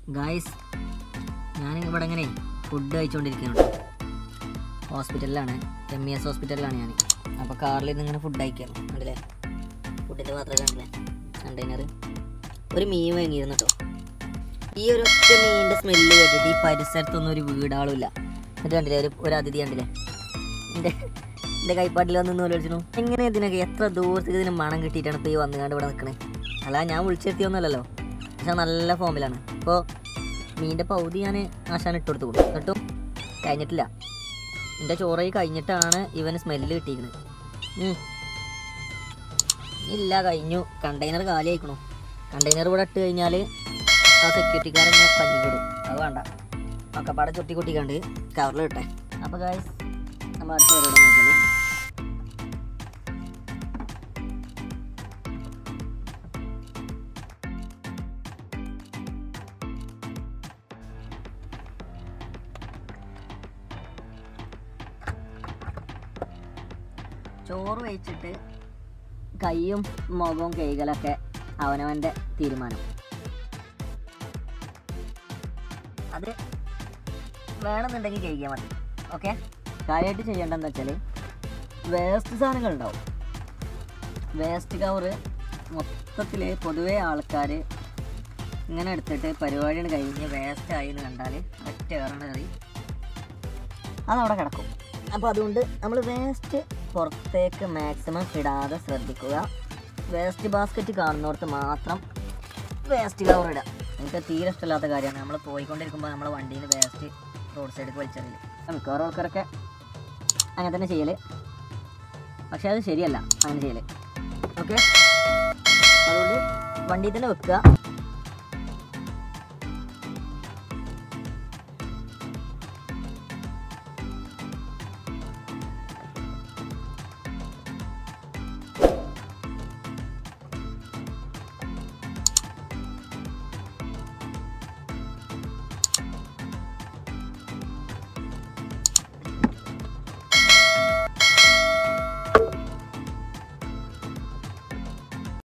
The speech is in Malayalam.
ഗായ്സ് ഞാൻ ഇവിടെ ഇങ്ങനെ ഫുഡ് കഴിച്ചുകൊണ്ടിരിക്കുന്നുണ്ട് ഹോസ്പിറ്റലിലാണ് എം ഇ എസ് ഹോസ്പിറ്റലിലാണ് ഞാൻ അപ്പോൾ കാറിൽ നിന്ന് ഇങ്ങനെ ഫുഡ് കഴിക്കുകയാണ് കണ്ടില്ലേ ഫുഡിൻ്റെ പാത്രം കണ്ടില്ലേ കണ്ടെയ്നർ ഒരു മീൻ വാങ്ങിയിരുന്നു കേട്ടോ ഈ ഒരു ഒറ്റ മീനിൻ്റെ സ്മെല്ല് കേട്ടിട്ട് ഈ പരിസരത്തൊന്നും ഒരു വീടാളുമില്ല എന്നിട്ട് കണ്ടില്ലേ ഒരു ഒരു അതിഥി കണ്ടില്ലേ എൻ്റെ എൻ്റെ കൈപ്പാട്ടിൽ വന്ന് നിന്ന് വിളിച്ചു എങ്ങനെ ഇതിനൊക്കെ എത്ര ദൂരത്തേക്ക് ഇതിന് മണം കിട്ടിയിട്ടാണ് ഇപ്പോൾ ഈ വന്നുകൊണ്ട് ഇവിടെ നിൽക്കണേ അല്ല ഞാൻ വിളിച്ചെത്തിയൊന്നുമല്ലല്ലോ പക്ഷെ നല്ല ഫോമിലാണ് ഇപ്പോൾ മീൻ്റെ പൗതി ഞാൻ ആശാൻ ഇട്ട് കൊടുത്തു കൊടുക്കും എന്നിട്ടും കഴിഞ്ഞിട്ടില്ല എൻ്റെ ചോറ് കഴിഞ്ഞിട്ടാണ് ഇവന് സ്മെല്ല് കിട്ടിയിരിക്കുന്നത് ഇല്ല കഴിഞ്ഞു കണ്ടെയ്നർ കാലി ആയിക്കണു കണ്ടെയ്നർ ഇവിടെ ഇട്ട് കഴിഞ്ഞാൽ ആ സെക്യൂരിറ്റിക്കാരൻ എന്നെ പഞ്ഞിക്കിടും അത് വേണ്ട ഒക്കെ പാടെ ചുട്ടി കുട്ടിക്കണ്ട് കവറിൽ ഇട്ടെ അപ്പോൾ ഗായ്സ് നമ്മൾ അടുത്ത പരിപാടി നോക്കിയാൽ ചോറ് വെച്ചിട്ട് കൈയും മുഖവും കൈകളൊക്കെ അവനവൻ്റെ തീരുമാനം അത് വേണമെന്നുണ്ടെങ്കിൽ കഴിക്കാൻ മതി ഓക്കെ കാര്യമായിട്ട് ചെയ്യേണ്ടതെന്ന് വെച്ചാൽ വേസ്റ്റ് സാധനങ്ങൾ ഉണ്ടാവും വേസ്റ്റ് കവറ് മൊത്തത്തിൽ പൊതുവേ ആൾക്കാർ ഇങ്ങനെ എടുത്തിട്ട് പരിപാടിയാണ് കഴിഞ്ഞ് വേസ്റ്റ് ആയി എന്ന് കണ്ടാൽ ഒറ്റ കയറണ കറി അതവിടെ കിടക്കും അപ്പോൾ അതുകൊണ്ട് നമ്മൾ വേസ്റ്റ് പുറത്തേക്ക് മാക്സിമം ഇടാതെ ശ്രദ്ധിക്കുക വേസ്റ്റ് ബാസ്ക്കറ്റ് കാണുന്നിടത്ത് മാത്രം വേസ്റ്റ് കവർ ഇടുക എനിക്ക് തീരെ ഇഷ്ടമില്ലാത്ത കാര്യമാണ് നമ്മൾ പോയിക്കൊണ്ടിരിക്കുമ്പോൾ നമ്മളെ വണ്ടിയിൽ വേസ്റ്റ് റോഡ് സൈഡിൽ വലിച്ചെറിയില്ല മിക്കവാറും ആൾക്കാരൊക്കെ അങ്ങനെ തന്നെ ചെയ്യൽ പക്ഷേ അത് ശരിയല്ല അങ്ങനെ ചെയ്യൽ ഓക്കെ അതുകൊണ്ട് വണ്ടിയിൽ തന്നെ വെക്കുക